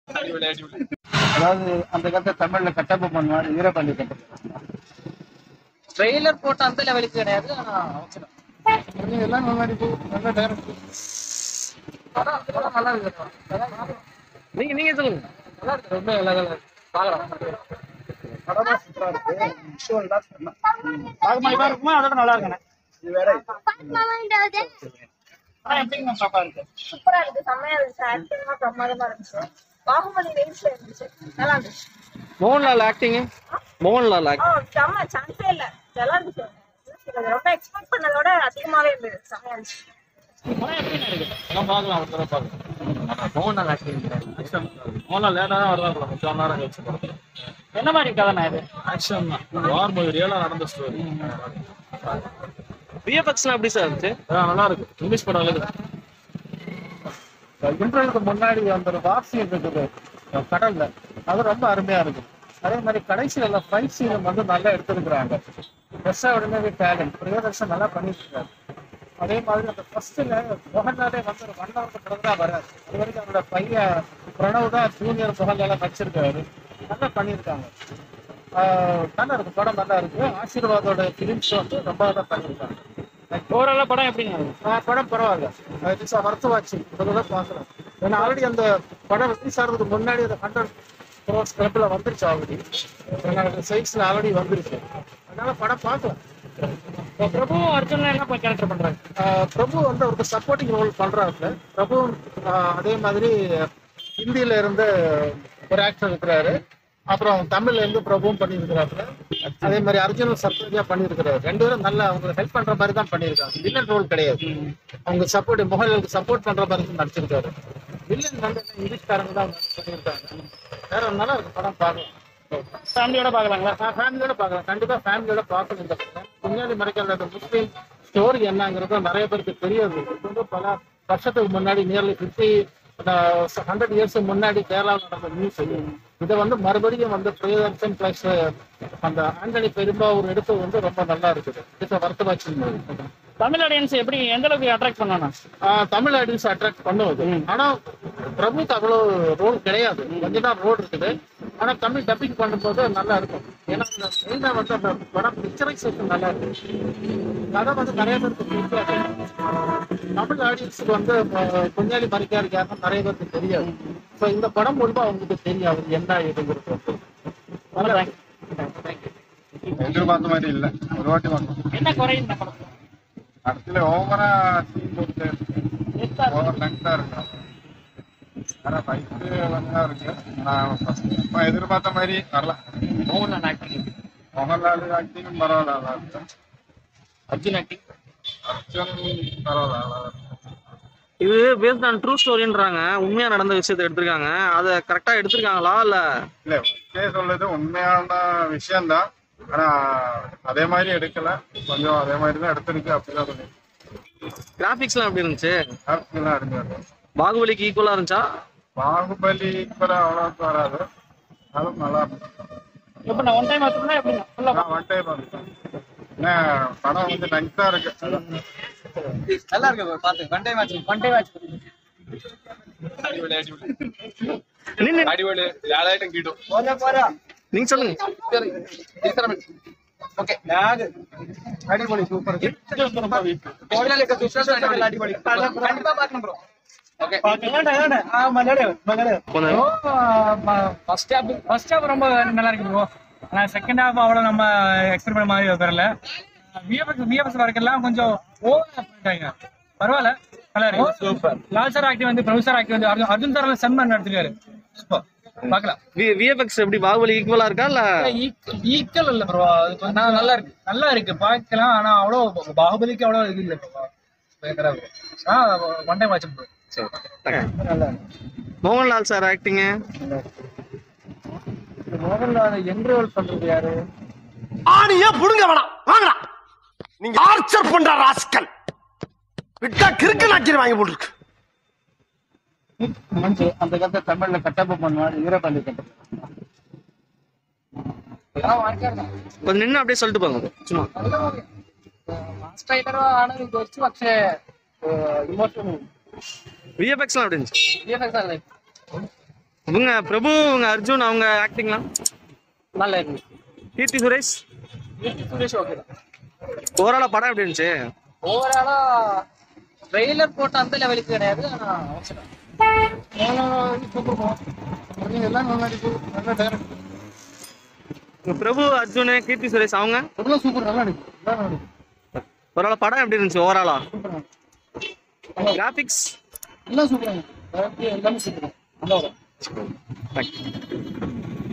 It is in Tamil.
அதாவது அந்த காலத்துல தமிழ்ல கட்டப்பு பண்ணுவாரு வீரபாண்டி கட்டப்பு ட்ரெய்லர் போட்ட அந்த லெவலுக்கு கிடையாது ஆனா okay தான். எல்லாம் நல்லா இருக்கு நல்ல டைரக்ட் படம் படம் நல்லா இருக்கு நீங்க நீங்க சொல்லுங்க நல்லா இருக்கு ரொம்ப நல்லா நல்லா இருக்கு பார்க்கலாம் படமா சூப்பரா இருக்கு விஷுவல்லாம் செம்ம. பாகுமதி இருக்குமா அதோட நல்லா இருக்குண்ணே இது வேற ஆனா எப்படிங்க பாப்பா இருக்கு சூப்பரா இருக்கு செம்மையா இருந்துச்சு ஆக்டிங்லாம் பிரமாதமா இருந்துச்சு பாகுபலி ரேஞ்ச்ல இருந்துச்சு நல்லா இருந்துச்சு மோகன்லால் ஆக்டிங் மோகன்லால் ஆ ஆக்டிங் செம்ம சான்ஸே இல்ல நல்லா இருந்துச்சு என்ன சொல்றது, ரொம்ப எக்ஸ்பெக்ட் பண்ணதோட அதிகமாவே இருந்தது செம்மையா இருந்துச்சு படம் எப்படிங்க இருக்கு எல்லாம் பார்க்கலாம் ஒரு தடவை பார்க்கலாம் மோகன்லால் ஆக்டிங் ஆக்ஷன் முதல்ல லேட்டாக தான் வருவாங்க முக்கால் நேரம் கழிச்சு படம் என்ன மாதிரி கதைண்ணா இது ஆக்ஷன் தான் வார் மூவி ரியலாக நடந்த ஸ்டோரி விஎஃப்எக்ஸ்லாம் எப்படி சார் இருந்துச்சு நல்லா இருக்கு இங்கிலீஷ் படம் இருக்கு இன்டர்வலுக்கு முன்னாடி அந்த ஒரு வார் சீன் இருக்குது அஹ் கடல்ல அது ரொம்ப அருமையா இருக்கு அதே மாதிரி கடைசியில எல்லாம் ஃபைட் சீன் வந்து நல்லா எடுத்திருக்கிறாங்க பெஸ்டா உடனே டேலண்ட் பிரியதர்ஷன் நல்லா பண்ணிட்டு இருக்காரு அதே மாதிரி அந்த ஃபர்ஸ்ட்ல மோகன்லாலே வந்து ஒரு ஒன் ஹவர் படம் தான் வராது அது வரைக்கும் அவரோட பையன் பிரணவ் தான் ஜூனியர் மோகன்லால நடிச்சிருக்காரு நல்லா பண்ணியிருக்காங்க ஆஹ் நல்லா இருக்கு படம் நல்லா இருக்கு ஆசீர்வாதோட ஃபிலிம்ஸ் வந்து ரொம்ப நல்லா பண்ணியிருக்காங்க ஓவராலா படம் எப்படிங்க இருக்கு ஆஹ் படம் பரவாயில்ல இட்ஸ் வருத்தமாச்சு இதெல்லாம் பார்க்கலாம் ஏன்னா ஆல்ரெடி அந்த படம் ரிலீஸ் ஆகிறதுக்கு முன்னாடி அந்த ஹண்ட்ரட் க்ரோஸ் கிளப்பில் வந்துருச்சு ஆல்ரெடி சைட்ஸில் ஆல்ரெடி வந்துருச்சு அதனால படம் பார்க்கலாம் இப்போ பிரபு அர்ஜுன் என்ன கேரக்டர் பண்றாங்க ஆஹ் பிரபு வந்து அவருக்கு சப்போர்ட்டிங் ரோல் பண்றாரு பிரபு ஆஹ் அதே மாதிரி ஹிந்தியில இருந்து ஒரு ஆக்டர் இருக்கிறாரு அப்புறம் தமிழ்ல இருந்து பிரபுவும் பண்ணியிருக்கிறாரு அதே மாதிரி அர்ஜுனும் சர்ப்ரைஸா பண்ணியிருக்கிறாரு ரெண்டு பேரும் நல்லா அவங்களுக்கு ஹெல்ப் பண்ற மாதிரி தான் பண்ணியிருக்காங்க வில்லன் ரோல் கிடையாது அவங்க சப்போர்ட் மொஹலுக்கு சப்போர்ட் பண்ற மாதிரி தான் நடிச்சிருக்காரு வில்லன் வந்து என்ன இங்கிலீஷ்காரங்க தான் பண்ணியிருக்காங்க வேற ஒரு நல்லா இருக்கு படம் பார்க்கலாம் ஃபேமிலியோட பாக்கலாங்களா ஃபேமிலியோட பார்க்கலாம் கண்டிப்பா ஃபேமிலியோட பார்க்கணும் இந்த படம் புண்ணியாதி மறைக்கல அந்த முஸ்லீம் ஸ்டோரி என்னங்கிறது நிறைய பேருக்கு தெரியாது இது வந்து பல வருஷத்துக்கு முன்னாடி நியர்லி ஃபிஃப்டி ஹண்ட்ரட் இயர்ஸ் முன்னாடி கேரளாவில் நடந்த நியூஸ் இதை வந்து மறுபடியும் வந்து பிரியதர்ஷன் பிளஸ் அந்த ஆண்டனி பெரும்பாவூர் எடுத்து வந்து ரொம்ப நல்லா இருக்குது இட்ஸ் வருத்தமாச்சு தமிழ் ஆடியன்ஸ் எப்படி எந்த அளவுக்கு அட்ராக்ட் பண்ணணும் ஆஹ் தமிழ் ஆடியன்ஸ் அட்ராக்ட் பண்ணுவது ஆனா பிரபுக்கு அவ்வளவு ரோல் கிடையாது கொஞ்ச தான் ரோல் இருக்குது ஆனா தமிழ் டப்பிங் பண்ணும்போது நல்லா இருக்கும் ஏன்னா அந்த மெயினா வந்து அந்த படம் பிக்சரைசேஷன் நல்லா இருக்கு கதை வந்து நிறைய பேருக்கு பிடிக்காது தமிழ் ஆடியன்ஸுக்கு வந்து அஹ், குஞ்சாலி மறைக்காரு யாருன்னா நிறைய பேருக்கு தெரியாது ஸோ இந்த படம் மூலமா அவங்களுக்கு தெரியும் அவர் என்ன இதுங்கிறது வந்து. நல்லா தேங்க்யூ எதிர்பார்த்த மாதிரி இல்ல ஒரு வாட்டி வந்தோம் என்ன குறை இந்த படத்துல படத்துல ஓவரா சீன் போட்டு ஓவர் லெங்தா இருக்கு வேற ஃபைட்டு லெங்கா இருக்கு நான் first அப்ப எதிர்பார்த்த மாதிரி வரல மோகன்லால் ஆக்டிங் மோகன்லால் ஆக்டிங் பரவாயில்ல நல்லா இருக்கு அர்ஜுன் ஆக்டிங் அர்ஜுன் பரவாயில்ல நல்லா இருக்கு இது பேஸ்ட் ஆன் ட்ரூ ஸ்டோரின்றாங்க உண்மையா நடந்த விஷயத்தை எடுத்திருக்காங்க அதை கரெக்டா எடுத்திருக்காங்களா இல்ல இல்ல ஓகே சொல்றது உண்மையான விஷயம்தான் ஆனா அதே மாதிரி எடுக்கல கொஞ்சம் அதே மாதிரி தான் எடுத்திருக்கு அப்படிதான் கொஞ்சம் கிராபிக்ஸ்லாம் எப்படி இருந்துச்சு ஹாப்பிலாம் எடுத்தாரு பாகுபலிக்கு ஈக்குவலா இருந்துச்சா பாகுபலி கூட அவ்வளோக்கு வராது அதுவும் நல்லா இருந்துச்சு இப்போ நான் ஒன் டைம் பார்த்தோம்னா எப்படிங்க ஃபுல்லா நான் ஒன் டைம் வந்துட்டேன் என்ன படம் வந்து லெங்தா இருக்கு நல்லா இருக்கு பாத்து ஒன் டைம் ஆச்சு ஒன் டைம் ஆச்சு நின்னு அடிபொலி ലാലായിട്ടും കിട്ടും நீங்க சொல்லுங்க ஓகே அடிப்படை சூப்பர் அடிப்படை கண்டிப்பா பார்க்கணும் ப்ரோ ஓகே கொஞ்சம் ஃபர்ஸ்ட் ஹாஃப் ஃபர்ஸ்ட் ஹாஃப் ரொம்ப நல்லா இருக்கு ப்ரோ ஆனா செகண்ட் ஹாஃப் அவ்வளவு நம்ம எக்ஸ்பெக்ட் பண்ண மாதிரி வரல விஎஃப்எக்ஸ் விஎஃப்எக்ஸ் வரைக்கெல்லாம் கொஞ்சம் ஓவர் பண்ணிட்டாங்க பரவாயில்ல நல்லா இருக்கு சூப்பர் லால் சார் ஆக்டி வந்து பிரபு சார் ஆக்டி வந்து அர்ஜுன் அர்ஜுன் சார் செம்ம நடிச்சிருக்காரு சூப்பர் பார்க்கலாம் விஎஃப்எக்ஸ் எப்படி பாகுபலி ஈக்குவலா இருக்கா இல்ல ஈக்குவல் இல்ல ப்ரோ அது கொஞ்சம் நல்லா இருக்கு நல்லா இருக்கு பார்க்கலாம் ஆனா அவ்வளோ பாகுபலிக்கு அவ்வளோ இது இல்லை பயங்கரா இருக்கு ஆ ஒன் டைம் ஆச்சு bro Mohanlal sir acting Mohanlal என்ரோல் பண்றது யாரு ஆணிய புடுங்க வேணாம் வாங்கடா நீங்க ஆர்ச்சர் பண்ற ராஸ்கல் விட்டா கிறுக்கு நாக்கில் வாங்கி போட்டுருக்கு மஞ்சு அந்த காலத்துல தமிழ்ல கட்டப்பு பண்ணுவாரு வீரபாண்டி கட்டப்பு கொஞ்சம் நின்னு அப்படியே சொல்லிட்டு போங்க சும்மா മാസ്റ്റർ ആയിട്ടൊരു ആണ് വിചാരിച്ചു പക്ഷേ ഇമോഷൻ விஎஃப்எக்ஸ்லாம் எப்படி இருந்துச்சு VFX ആണ് இவங்க பிரபு இவங்க அர்ஜுன் அவங்க ஆக்டிங்லாம் நல்லா இருக்கு கீர்த்தி சுரேஷ் சுரேஷ் ஓகே தான் ஓவராலா படம் எப்படி இருந்துச்சு ஓவராலா ட்ரெய்லர் போட்ட அந்த லெவலுக்கு கிடையாது ஆனா அவசரம் எல்லாம் நல்லா இருக்கு நல்லா டைரக்ட் இவங்க பிரபு அர்ஜுன் கீர்த்தி சுரேஷ் அவங்க எல்லாம் சூப்பர் நல்லா இருக்கு நல்லா இருக்கு ஓவராலா படம் எப்படி இருந்துச்சு ஓவராலா கிராபிக்ஸ் எல்லாம் சூப்பராக எல்லாமே சூப்பர் நல்லா வரும் தேங்க்யூ